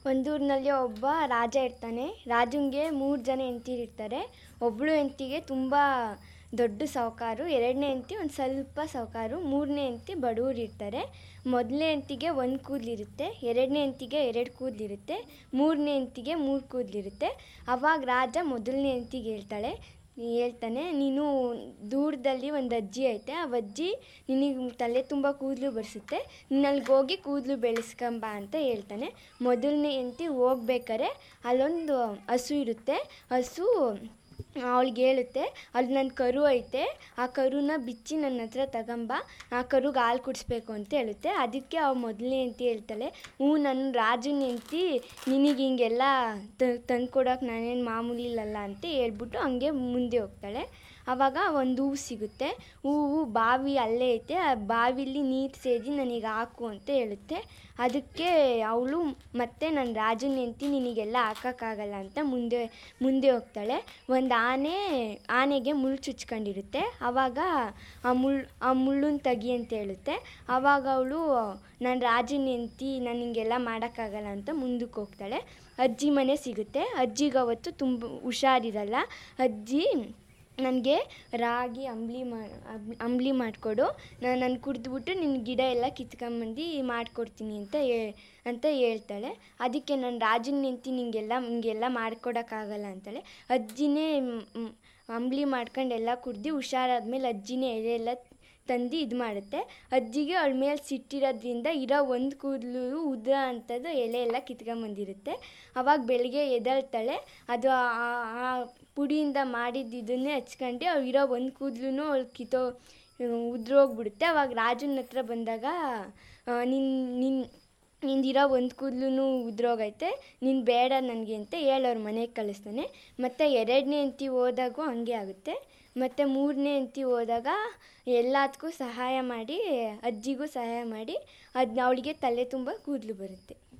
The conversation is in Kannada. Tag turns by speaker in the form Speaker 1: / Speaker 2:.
Speaker 1: ಒಂದೂರಿನಲ್ಲಿ ಒಬ್ಬ ರಾಜ ಇರ್ತಾನೆ ರಾಜನಿಗೆ ಮೂರು ಜನ ಹೆಂಡ್ತಿರಿರ್ತಾರೆ ಒಬ್ಬಳು ಹೆಂಡ್ತಿಗೆ ತುಂಬ ದೊಡ್ಡ ಸಾಹುಕಾರು ಎರಡನೇ ಹೆಂಡ್ತಿ ಒಂದು ಸ್ವಲ್ಪ ಸಾಹುಕಾರು ಮೂರನೇ ಹೆಂಡ್ತಿ ಬಡವ್ರು ಇರ್ತಾರೆ ಮೊದಲನೇ ಹೆಂಡ್ತಿಗೆ ಒಂದು ಕೂದಲಿರುತ್ತೆ ಎರಡನೇ ಹೆಂಡ್ತಿಗೆ ಎರಡು ಕೂದಲಿರುತ್ತೆ ಮೂರನೇ ಹೆಂಡ್ತಿಗೆ ಮೂರು ಕೂದಲಿರುತ್ತೆ ಅವಾಗ ರಾಜ ಮೊದಲನೇ ಹೆಂಡ್ತಿಗೆ ಹೇಳ್ತಾಳೆ ಹೇಳ್ತಾನೆ ನೀನು ದೂರದಲ್ಲಿ ಒಂದು ಅಜ್ಜಿ ಐತೆ ಆ ಅಜ್ಜಿ ನಿನಗೆ ತಲೆ ತುಂಬ ಕೂದಲು ಬರ್ಸುತ್ತೆ ನೀನು ಅಲ್ಲಿಗೆ ಹೋಗಿ ಕೂದಲು ಬೆಳೆಸ್ಕೊಂಬ ಅಂತ ಹೇಳ್ತಾನೆ ಮೊದಲನೇ ಹೆಂಡ್ತಿ ಹೋಗ್ಬೇಕಾರೆ ಅಲ್ಲೊಂದು ಹಸು ಇರುತ್ತೆ ಹಸು ಅವಳಿಗೆ ಹೇಳುತ್ತೆ ಅಲ್ಲಿ ನನ್ನ ಕರು ಐತೆ ಆ ಕರುನ ಬಿಚ್ಚಿ ನನ್ನ ಹತ್ರ ತಗೊಂಬ ಆ ಕರುಗೆ ಹಾಲು ಕುಡಿಸ್ಬೇಕು ಅಂತ ಹೇಳುತ್ತೆ ಅದಕ್ಕೆ ಅವ ಮೊದಲನೇ ಹೆಂಡ್ತಿ ಹೇಳ್ತಾಳೆ ಹ್ಞೂ ನನ್ನ ರಾಜನ ಹೆಂಡ್ತಿ ನಿನಗೆ ಹಿಂಗೆಲ್ಲ ತಂದು ಕೊಡೋಕೆ ನಾನೇನು ಮಾಮೂಲಿ ಇಲ್ಲಲ್ಲ ಅಂತ ಹೇಳ್ಬಿಟ್ಟು ಹಂಗೆ ಮುಂದೆ ಹೋಗ್ತಾಳೆ ಆವಾಗ ಒಂದು ಹೂವು ಸಿಗುತ್ತೆ ಹೂವು ಬಾವಿ ಅಲ್ಲೇ ಐತೆ ಆ ಬಾವಿಲಿ ನೀರು ಸೇದಿ ನನಗೆ ಹಾಕು ಅಂತ ಹೇಳುತ್ತೆ ಅದಕ್ಕೆ ಅವಳು ಮತ್ತೆ ನನ್ನ ರಾಜನ ಹೆಂಡ್ತಿ ನಿನಗೆಲ್ಲ ಹಾಕೋಕ್ಕಾಗಲ್ಲ ಅಂತ ಮುಂದೆ ಮುಂದೆ ಹೋಗ್ತಾಳೆ ಒಂದು ಆನೆ ಆನೆಗೆ ಮುಳ್ಳು ಚುಚ್ಕೊಂಡಿರುತ್ತೆ ಆವಾಗ ಆ ಮುಳ್ಳು ಆ ಮುಳ್ಳನ್ನ ತೆಗಿ ಅಂತ ಹೇಳುತ್ತೆ ಆವಾಗ ಅವಳು ನನ್ನ ರಾಜನ ಹೆಂಡ್ತಿ ನಾನು ಹಿಂಗೆಲ್ಲ ಮಾಡೋಕ್ಕಾಗಲ್ಲ ಅಂತ ಮುಂದಕ್ಕೆ ಹೋಗ್ತಾಳೆ ಅಜ್ಜಿ ಮನೆ ಸಿಗುತ್ತೆ ಅಜ್ಜಿಗೆ ಅವತ್ತು ತುಂಬ ಹುಷಾರಿರಲ್ಲ ಅಜ್ಜಿ ನನಗೆ ರಾಗಿ ಅಂಬಲಿ ಮಾ ಅಂಬಲಿ ಮಾಡಿಕೊಡು ನಾನು ನಾನು ಕುಡಿದ್ಬಿಟ್ಟು ನಿನ್ನ ಗಿಡ ಎಲ್ಲ ಕಿತ್ಕೊಂಬಂದು ಮಾಡಿಕೊಡ್ತೀನಿ ಅಂತ ಹೇ ಅಂತ ಹೇಳ್ತಾಳೆ ಅದಕ್ಕೆ ನನ್ನ ರಾಜನ ಹೆಂಡ್ತಿ ನಿಂಗೆಲ್ಲ ಹಿಂಗೆಲ್ಲ ಮಾಡ್ಕೊಡೋಕ್ಕಾಗಲ್ಲ ಅಂತಾಳೆ ಅಜ್ಜಿನೇ ಅಂಬಲಿ ಮಾಡ್ಕೊಂಡು ಎಲ್ಲ ಕುಡ್ದು ಹುಷಾರಾದ್ಮೇಲೆ ಅಜ್ಜಿನೇ ಎಲೆ ಎಲ್ಲ ತಂದು ಇದು ಮಾಡುತ್ತೆ ಅಜ್ಜಿಗೆ ಅವಳ ಮೇಲೆ ಸಿಟ್ಟಿರೋದ್ರಿಂದ ಇರೋ ಒಂದು ಕೂದಲು ಉದ್ರ ಅಂಥದ್ದು ಎಲೆ ಎಲ್ಲ ಕಿತ್ಕೊಂಬಂದಿರುತ್ತೆ ಅವಾಗ ಬೆಳಗ್ಗೆ ಎದ್ದೇಳ್ತಾಳೆ ಅದು ಆ ಪುಡಿಯಿಂದ ಮಾಡಿದ್ದು ಇದನ್ನೇ ಹಚ್ಕೊಂಡು ಅವ್ಳು ಇರೋ ಒಂದು ಕೂದಲು ಅವಳು ಕಿತ್ತೋ ಉದ್ರೋಗ್ಬಿಡುತ್ತೆ ಅವಾಗ ರಾಜನ ಹತ್ರ ಬಂದಾಗ ನಿನ್ನ ನಿನ್ನ ನಿಂದಿರೋ ಒಂದು ಕೂದಲು ಉದ್ರೋಗೈತೆ ನೀನು ಬೇಡ ನನಗೆ ಅಂತ ಹೇಳಿ ಅವ್ರ ಮನೆಗೆ ಕಳಿಸ್ತಾನೆ ಮತ್ತು ಎರಡನೇ ಹೆಂಡ್ತಿ ಹೋದಾಗೂ ಹಂಗೆ ಆಗುತ್ತೆ ಮತ್ತು ಮೂರನೇ ಹೆಂಡ್ತಿ ಹೋದಾಗ ಎಲ್ಲದಕ್ಕೂ ಸಹಾಯ ಮಾಡಿ ಅಜ್ಜಿಗೂ ಸಹಾಯ ಮಾಡಿ ಅದು ಅವಳಿಗೆ ತಲೆ ತುಂಬ ಕೂದಲು ಬರುತ್ತೆ